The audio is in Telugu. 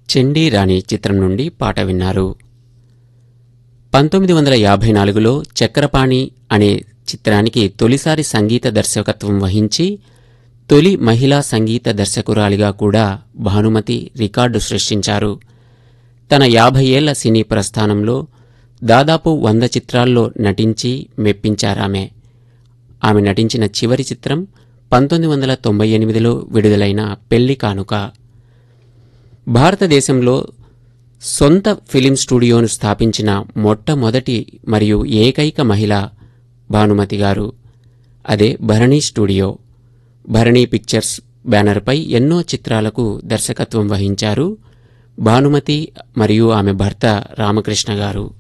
చెండీ రాణి చిత్రం నుండి పాట విన్నారు పంతొమ్మిది వందల యాభై నాలుగులో చక్రపాణి అనే చిత్రానికి తొలిసారి సంగీత దర్శకత్వం వహించి తొలి మహిళా సంగీత దర్శకురాలిగా కూడా భానుమతి రికార్డు సృష్టించారు తన యాభై ఏళ్ల సినీ ప్రస్థానంలో దాదాపు వంద చిత్రాల్లో నటించి మెప్పించారామె ఆమె నటించిన చివరి చిత్రం పంతొమ్మిది వందల తొంభై ఎనిమిదిలో విడుదలైన పెళ్లి కానుక భారతదేశంలో సొంత ఫిలిం స్టూడియోను స్థాపించిన మొట్టమొదటి మరియు ఏకైక మహిళ భానుమతి గారు అదే భరణి స్టూడియో భరణి పిక్చర్స్ బ్యానర్పై ఎన్నో చిత్రాలకు దర్శకత్వం వహించారు భానుమతి మరియు ఆమె భర్త రామకృష్ణ గారు